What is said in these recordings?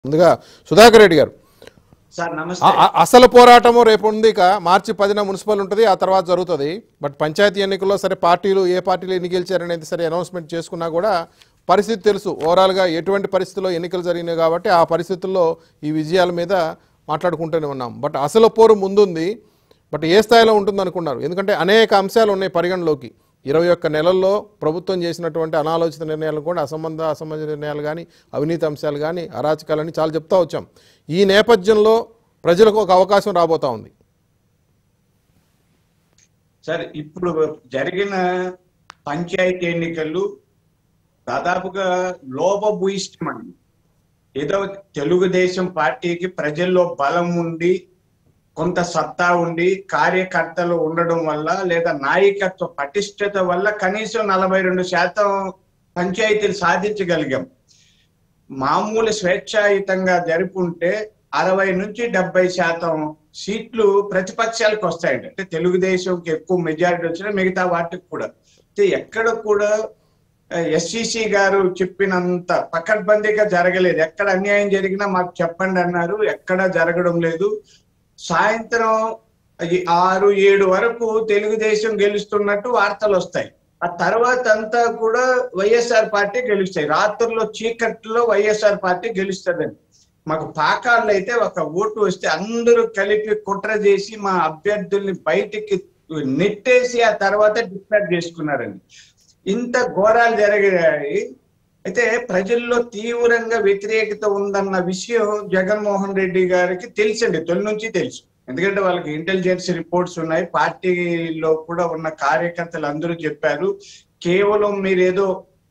ముందుగా సుధాకర్ రెడ్డి గారు సార్ నమస్తే ఆ- ఆ- అసలు పోరాటము రేపు ఉంది ఇక మార్చి పదిన మున్సిపల్ ఉంటుంది ఆ తర్వాత జరుగుతుంది బట్ పంచాయతీ ఎన్నికల్లో సరే పార్టీలు ఏ పార్టీలు ఎన్ని గెలిచారనేది సరే అనౌన్స్మెంట్ చేసుకున్నా కూడా పరిస్థితి తెలుసు ఓవరాల్గా ఎటువంటి పరిస్థితుల్లో ఎన్నికలు జరిగినాయి కాబట్టి ఆ పరిస్థితుల్లో ఈ విజయాల మీద మాట్లాడుకుంటూనే ఉన్నాం బట్ అసలు పోరు ముందుంది బట్ ఏ స్థాయిలో ఉంటుంది అనుకున్నారు ఎందుకంటే అనేక అంశాలు ఉన్నాయి పరిగణలోకి ఇరవై ఒక్క నెలల్లో ప్రభుత్వం చేసినటువంటి అనాలోచిత నిర్ణయాలు కూడా అసంబంధ అసంబంధ నిర్ణయాలు కానీ అవినీతి అంశాలు కానీ అరాచకాలని చాలా చెప్తా వచ్చాం ఈ నేపథ్యంలో ప్రజలకు ఒక అవకాశం రాబోతా ఉంది సార్ ఇప్పుడు జరిగిన పంచాయతీ ఎన్నికలు దాదాపుగా లోపభూయిష్టమండి ఏదో తెలుగుదేశం పార్టీకి ప్రజల్లో బలం ఉండి కొంత సత్తా ఉండి కార్యకర్తలు ఉండడం వల్ల లేదా నాయకత్వ పటిష్టత వల్ల కనీసం నలభై రెండు శాతం పంచాయతీలు సాధించగలిగాం మామూలు స్వేచ్ఛాయుతంగా జరుపుంటే అరవై నుంచి డెబ్బై శాతం సీట్లు ప్రతిపక్షాలకు వస్తాయండి అంటే తెలుగుదేశంకి ఎక్కువ మెజారిటీ వచ్చినా మిగతా వాటికి కూడా అయితే ఎక్కడ కూడా ఎస్సిసి గారు చెప్పినంత పకడ్బందీగా జరగలేదు ఎక్కడ అన్యాయం జరిగినా మాకు చెప్పండి అన్నారు ఎక్కడ జరగడం లేదు సాయంత్రం ఈ ఆరు ఏడు వరకు తెలుగుదేశం గెలుస్తున్నట్టు వార్తలు వస్తాయి ఆ తర్వాత అంతా కూడా వైఎస్ఆర్ పార్టీ గెలుస్తాయి రాత్రుల్లో చీకట్లో వైఎస్ఆర్ పార్టీ గెలుస్తుందండి మాకు పాకాళ్ళు అయితే ఒక ఓటు వస్తే అందరూ కలిపి కుట్ర చేసి మా అభ్యర్థుల్ని బయటికి నెట్టేసి ఆ తర్వాత డిస్కార్డ్ చేసుకున్నారండి ఇంత ఘోరాలు జరిగాయి అయితే ప్రజల్లో తీవ్రంగా వ్యతిరేకత ఉందన్న విషయం జగన్మోహన్ రెడ్డి గారికి తెలుసండి తొలి నుంచి తెలుసు ఎందుకంటే వాళ్ళకి ఇంటెలిజెన్స్ రిపోర్ట్స్ ఉన్నాయి పార్టీలో కూడా ఉన్న కార్యకర్తలు అందరూ చెప్పారు కేవలం మీరేదో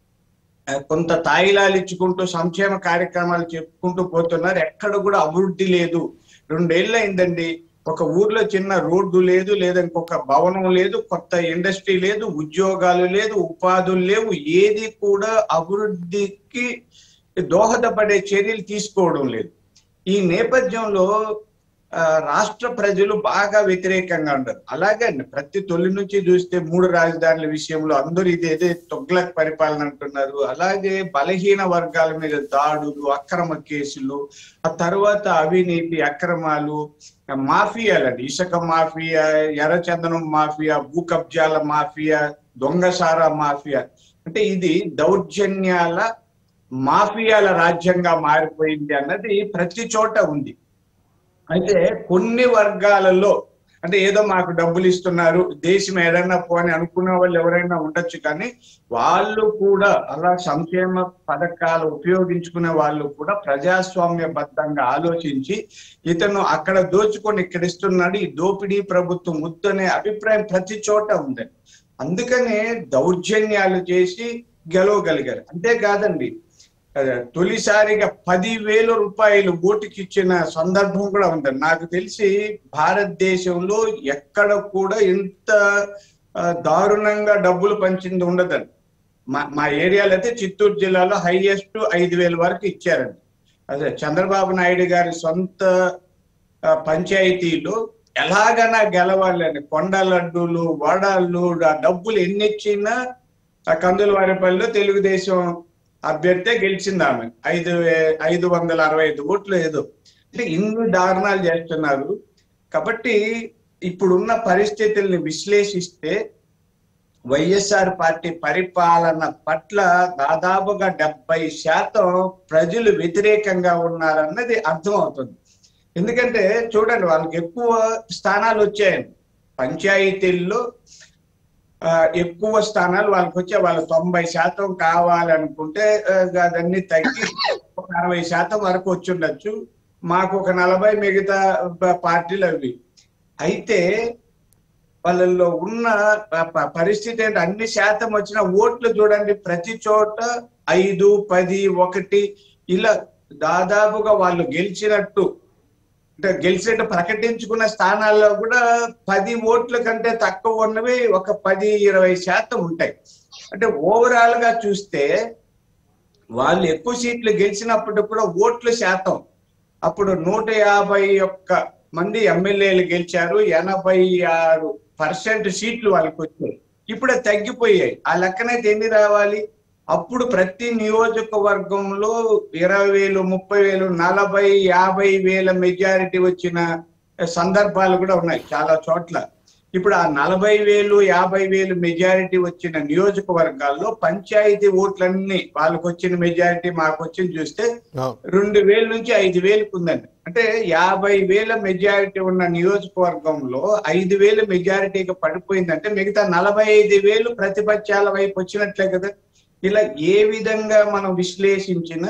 ఆ, కొంత తాయిలాలు ఇచ్చుకుంటూ సంక్షేమ కార్యక్రమాలు చెప్పుకుంటూ పోతున్నారు ఎక్కడ కూడా అభివృద్ధి లేదు రెండేళ్ళు అయిందండి ఒక ఊర్లో చిన్న రోడ్డు లేదు లేదా ఇంకొక భవనం లేదు కొత్త ఇండస్ట్రీ లేదు ఉద్యోగాలు లేదు ఉపాధులు లేవు ఏది కూడా అభివృద్ధికి దోహదపడే చర్యలు తీసుకోవడం లేదు ఈ నేపథ్యంలో ఆ, రాష్ట్ర ప్రజలు బాగా వ్యతిరేకంగా ఉంటారు అలాగే అండి ప్రతి తొలి నుంచి చూస్తే మూడు రాజధానుల విషయంలో అందరూ ఇదేదే తొగ్లక్ పరిపాలన అంటున్నారు అలాగే బలహీన వర్గాల మీద దాడులు అక్రమ కేసులు ఆ తర్వాత అవినీతి అక్రమాలు మాఫియాలండి ఇసుక మాఫియా ఎర్రచందనం మాఫియా భూ కబ్జాల మాఫియా దొంగసారా మాఫియా అంటే ఇది దౌర్జన్యాల మాఫియాల రాజ్యంగా మారిపోయింది అన్నది ప్రతి చోట ఉంది అయితే కొన్ని వర్గాలలో అంటే ఏదో మాకు డబ్బులు ఇస్తున్నారు దేశం ఏదైనా పోని అనుకునే వాళ్ళు ఎవరైనా ఉండొచ్చు కానీ వాళ్ళు కూడా అలా సంక్షేమ పథకాలు ఉపయోగించుకునే వాళ్ళు కూడా ప్రజాస్వామ్యబద్ధంగా ఆలోచించి ఇతను అక్కడ దోచుకొని ఇక్కడ ఇస్తున్నాడు ఈ దోపిడీ ప్రభుత్వం ముద్దు అనే అభిప్రాయం ప్రతి చోట ఉందండి అందుకనే దౌర్జన్యాలు చేసి గెలవగలిగారు అంతేకాదండి అదే, తొలిసారిగా పదివేల రూపాయలు ఓటుకి ఇచ్చిన సందర్భం కూడా ఉంది నాకు తెలిసి భారతదేశంలో ఎక్కడ కూడా ఇంత ఆ, దారుణంగా డబ్బులు పంచింది ఉండదండి మా మా ఏరియాలో అయితే చిత్తూరు జిల్లాలో హైయెస్ట్ ఐదు వేల వరకు ఇచ్చారండి అదే చంద్రబాబు నాయుడు గారి సొంత ఆ, పంచాయతీలో ఎలాగైనా గెలవాలని కొండ లడ్డూలు వడాలు ఆ డబ్బులు ఎన్ని ఇచ్చినా ఆ కందులవారిపల్లిలో తెలుగుదేశం అభ్యర్థి గెలిచింది ఆమె ఐదు వే- ఐదు వందల అరవై ఐదు ఓట్లు ఏదో అంటే ఇన్ని దారుణాలు చేస్తున్నారు కాబట్టి ఇప్పుడున్న పరిస్థితుల్ని విశ్లేషిస్తే వైఎస్ఆర్ పార్టీ పరిపాలన పట్ల దాదాపుగా డెబ్బై శాతం ప్రజలు వ్యతిరేకంగా ఉన్నారన్నది అర్థమవుతుంది ఎందుకంటే చూడండి వాళ్ళకి ఎక్కువ స్థానాలు వచ్చాయండి పంచాయతీల్లో ఆ, ఎక్కువ స్థానాలు వాళ్ళకి వచ్చే వాళ్ళు తొంభై శాతం కావాలనుకుంటే ఆ, అదన్నీ తగ్గి ఒక అరవై శాతం వరకు వచ్చి ఉండొచ్చు మాకు ఒక నలభై మిగతా ప- పార్టీలు అవి అయితే వాళ్ళల్లో ఉన్న ప- ప- పరిస్థితి ఏంటి అన్ని శాతం వచ్చిన ఓట్లు చూడండి ప్రతి చోట ఐదు పది ఒకటి ఇలా దాదాపుగా వాళ్ళు గెలిచినట్టు అంటే గెలిచినట్టు ప్రకటించుకున్న స్థానాల్లో కూడా పది ఓట్ల కంటే తక్కువ ఉన్నవి ఒక పది ఇరవై శాతం ఉంటాయి అంటే ఓవరాల్ గా చూస్తే వాళ్ళు ఎక్కువ సీట్లు గెలిచినప్పుడు కూడా ఓట్ల శాతం అప్పుడు నూట యాభై ఒక్క మంది ఎమ్మెల్యేలు గెలిచారు ఎనభై ఆరు పర్సెంట్ సీట్లు వాళ్ళకి వచ్చాయి ఇప్పుడు అది తగ్గిపోయాయి ఆ లెక్కనైతే ఎన్ని రావాలి అప్పుడు ప్రతి నియోజకవర్గంలో ఇరవై వేలు ముప్పై వేలు నలభై యాభై వేల మెజారిటీ వచ్చిన సందర్భాలు కూడా ఉన్నాయి చాలా చోట్ల ఇప్పుడు ఆ నలభై వేలు యాభై వేలు మెజారిటీ వచ్చిన నియోజకవర్గాల్లో పంచాయతీ ఓట్లన్నీ వాళ్ళకి వచ్చిన మెజారిటీ మాకు వచ్చింది చూస్తే అవును. రెండు వేల నుంచి ఐదు వేలకు ఉందండి అంటే యాభై వేల మెజారిటీ ఉన్న నియోజకవర్గంలో ఐదు వేల మెజారిటీగా పడిపోయిందంటే మిగతా నలభై ఐదు వేలు ప్రతిపక్షాల వైపు వచ్చినట్లే కదా ఇలా ఏ విధంగా మనం విశ్లేషించిన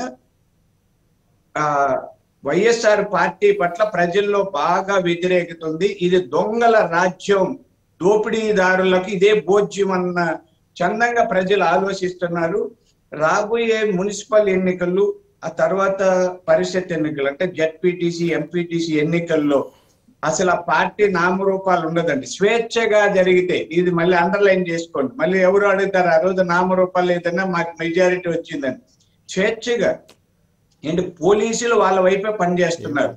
ఆ వైఎస్ఆర్ పార్టీ పట్ల ప్రజల్లో బాగా వ్యతిరేకత ఉంది ఇది దొంగల రాజ్యం దోపిడీదారులకు ఇదే భోజ్యం అన్న చందంగా ప్రజలు ఆలోచిస్తున్నారు రాబోయే మున్సిపల్ ఎన్నికలు ఆ తర్వాత పరిషత్ ఎన్నికలు అంటే జెడ్పీటీసీ ఎంపీటీసీ ఎన్నికల్లో అసలు ఆ పార్టీ నామరూపాలు ఉండదండి స్వేచ్ఛగా జరిగితే ఇది మళ్ళీ అండర్లైన్ చేసుకోండి మళ్ళీ ఎవరు అడుగుతారు ఆ రోజు నామరూపాలు ఏదైనా మాకు మెజారిటీ వచ్చిందని స్వేచ్ఛగా ఏంటి పోలీసులు వాళ్ళ వైపే పనిచేస్తున్నారు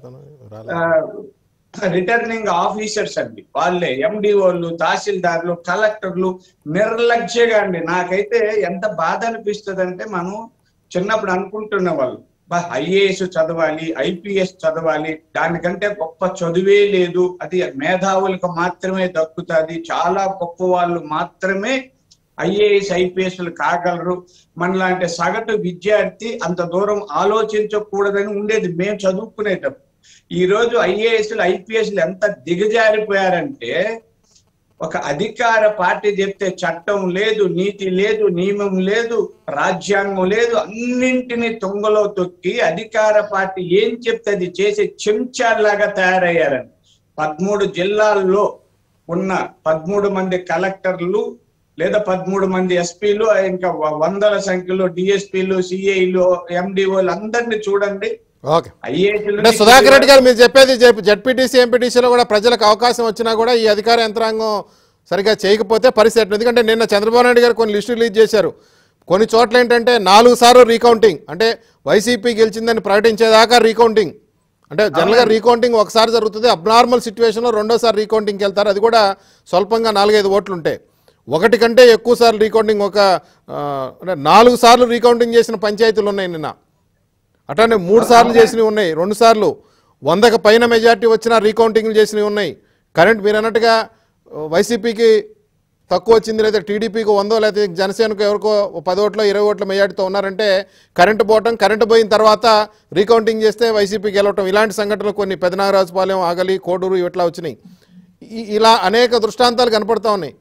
రిటర్నింగ్ ఆఫీసర్స్ అండి వాళ్ళే ఎండిఓలు తహసీల్దార్లు కలెక్టర్లు నిర్లక్ష్యగా అండి నాకైతే ఎంత బాధ అనిపిస్తుంది అంటే మనం చిన్నప్పుడు అనుకుంటున్న వాళ్ళు ఐఏఎస్ చదవాలి ఐపీఎస్ చదవాలి దానికంటే గొప్ప చదువే లేదు అది మేధావులకు మాత్రమే దక్కుతుంది చాలా గొప్ప వాళ్ళు మాత్రమే ఐఏఎస్ ఐపీఎస్లు కాగలరు మనలాంటి సగటు విద్యార్థి అంత దూరం ఆలోచించకూడదని ఉండేది మేము చదువుకునేటప్పుడు ఈ రోజు ఐఏఎస్లు ఐపీఎస్లు ఎంత దిగజారిపోయారంటే ఒక అధికార పార్టీ చెప్తే చట్టం లేదు నీతి లేదు నియమం లేదు రాజ్యాంగం లేదు అన్నింటినీ తొంగలో తొక్కి అధికార పార్టీ ఏం చెప్తే అది చేసే చెంచాలాగా తయారయ్యారని పదమూడు జిల్లాల్లో ఉన్న పదమూడు మంది కలెక్టర్లు లేదా పదమూడు మంది ఎస్పీలు ఇంకా వ- వందల సంఖ్యలో డిఎస్పీలు సిఐలు ఎండిఓలు అందరినీ చూడండి ఓకే ఐఏఎస్ అంటే సుధాకర్ రెడ్డి గారు మీరు చెప్పేది జెడ్పీటీసీ ఎంపీటీసీలో కూడా ప్రజలకు అవకాశం వచ్చినా కూడా ఈ అధికార యంత్రాంగం సరిగా చేయకపోతే పరిస్థితి ఎట్లా? ఎందుకంటే నిన్న చంద్రబాబు నాయుడు గారు కొన్ని లిస్టు రిలీజ్ చేశారు కొన్ని చోట్ల ఏంటంటే నాలుగు సార్లు రీకౌంటింగ్ అంటే వైసీపీ గెలిచిందని ప్రకటించేదాకా రీకౌంటింగ్ అంటే జనరల్గా రీకౌంటింగ్ ఒకసారి జరుగుతుంది అబ్నార్మల్ సిచ్యువేషన్లో రెండోసారి రీకౌంటింగ్కి వెళ్తారు అది కూడా స్వల్పంగా నాలుగైదు ఓట్లు ఉంటాయి ఒకటి కంటే ఎక్కువ సార్లు రీకౌంటింగ్ ఒక ఆ, అంటే నాలుగు సార్లు రీకౌంటింగ్ చేసిన పంచాయతీలు ఉన్నాయి నిన్న అట్లానే మూడు సార్లు చేసినవి ఉన్నాయి రెండు సార్లు వందకు పైన మెజార్టీ వచ్చినా రీకౌంటింగ్లు చేసినవి ఉన్నాయి కరెంట్ మీరు అన్నట్టుగా ఆ, వైసీపీకి తక్కువ వచ్చింది లేదా టీడీపీకి వందో లేదా జనసేనకు ఎవరికో ఓ పది ఓట్ల ఇరవై ఓట్ల మెజార్టీతో ఉన్నారంటే కరెంటు పోవటం కరెంటు పోయిన తర్వాత రీకౌంటింగ్ చేస్తే వైసీపీ గెలవటం ఇలాంటి సంఘటనలు కొన్ని పెదనాగరాజుపాలెం ఆగలి కోడూరు ఇట్లా వచ్చినాయి ఈ- ఇలా అనేక దృష్టాంతాలు కనపడతా ఉన్నాయి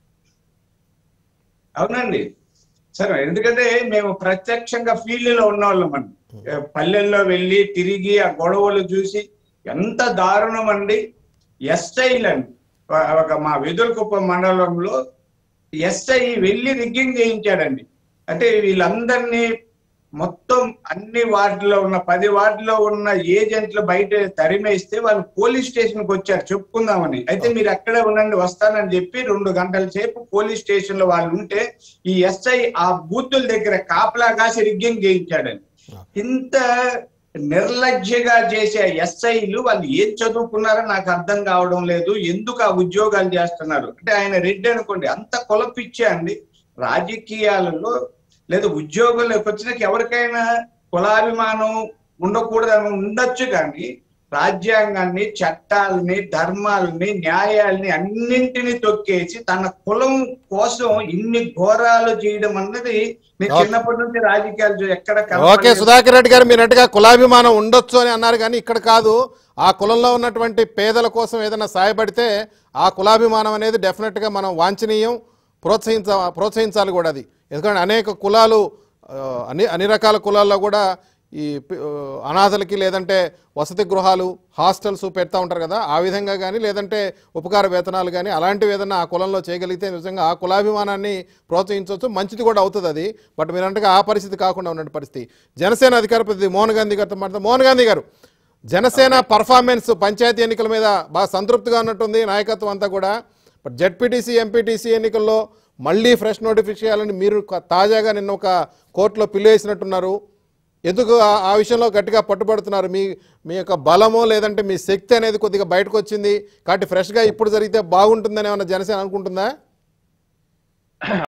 అవునండి సరే ఎందుకంటే మేము ప్రత్యక్షంగా ఫీల్డ్ లో ఉన్న వాళ్ళం మనం ఏ, పల్లెల్లో వెళ్ళి తిరిగి ఆ గొడవలు చూసి ఎంత దారుణం అండి ఎస్ఐలండి ఒక మా వెదురుకుప్ప మండలంలో ఎస్ఐ వెళ్ళి రిగ్గింగ్ చేయించాడండి అంటే వీళ్ళందరినీ మొత్తం అన్ని వార్డులో ఉన్న పది వార్డులో ఉన్న ఏజెంట్లు బయట తరిమేస్తే వాళ్ళు పోలీస్ స్టేషన్ కి వచ్చారు చెప్పుకుందామని అయితే మీరు అక్కడే ఉండండి వస్తానని చెప్పి రెండు గంటల సేపు పోలీస్ స్టేషన్ లో వాళ్ళు ఉంటే ఈ ఎస్ఐ ఆ బూతుల దగ్గర కాపలా కాసి రిగ్గింగ్ చేయించాడండి ఇంత నిర్లజ్జగా చేసే ఎస్ఐలు వాళ్ళు ఏం చదువుకున్నారో నాకు అర్థం కావడం లేదు ఎందుకు ఆ ఉద్యోగాలు చేస్తున్నారు అంటే ఆయన రెడ్డి అనుకోండి అంత కులపిచ్చే అండి రాజకీయాలలో లేదా ఉద్యోగంలోకి వచ్చినాక ఎవరికైనా కులాభిమానం ఉండకూడదని ఉండొచ్చు కానీ రాజ్యాంగాన్ని చట్టాలని ధర్మాలని న్యాయాల్ని అన్నింటినీ తొక్కేసి తన కులం కోసం ఇన్ని ఘోరాలు చేయడం అన్నది నేను చిన్నప్పటి నుంచి రాజకీయాలు చూ- ఎక్కడ ఓకే కనపడలేదు. సుధాకర్ రెడ్డి గారు మీరు అన్నట్టుగా కులాభిమానం ఉండొచ్చు అని అన్నారు కానీ ఇక్కడ కాదు ఆ కులంలో ఉన్నటువంటి పేదల కోసం ఏదైనా సాయపడితే ఆ కులాభిమానం అనేది డెఫినెట్గా మనం వాంఛనీయం ప్రోత్సహించ ప్రోత్సహించాలి కూడా అది ఎందుకంటే అనేక కులాలు ఆ, అన్ని అన్ని రకాల కులాల్లో కూడా ఈ పి- ఆ, అనాథలకి లేదంటే వసతి గృహాలు హాస్టల్స్ పెడతా ఉంటారు కదా ఆ విధంగా కానీ లేదంటే ఉపకార వేతనాలు కానీ అలాంటివి ఏదైనా ఆ కులంలో చేయగలిగితే నిజంగా ఆ కులాభిమానాన్ని ప్రోత్సహించవచ్చు మంచిది కూడా అవుతుంది అది బట్ మీరు అంటే ఆ పరిస్థితి కాకుండా ఉన్న పరిస్థితి జనసేన అధికార ప్రతినిధి మోహన్ గాంధీ గారితో మాట్లాడుతూ మోహన్ గాంధీ గారు జనసేన పర్ఫార్మెన్స్ పంచాయతీ ఎన్నికల మీద బాగా సంతృప్తిగా ఉన్నట్టుంది నాయకత్వం అంతా కూడా బట్ జెడ్పీటీసీ ఎంపీటీసీ ఎన్నికల్లో మళ్ళీ ఫ్రెష్ నోటిఫికేషన్ చేయాలని మీరు క- తాజాగా నిన్న ఒక కోర్టులో పిల్లు వేసినట్టున్నారు ఎందుకు ఆ- ఆ విషయంలో గట్టిగా పట్టుబడుతున్నారు మీ మీ యొక్క బలమో లేదంటే మీ శక్తి అనేది కొద్దిగా బయటకు వచ్చింది కాబట్టి ఫ్రెష్గా ఇప్పుడు జరిగితే బాగుంటుందని ఏమన్నా జనసేన అనుకుంటుందా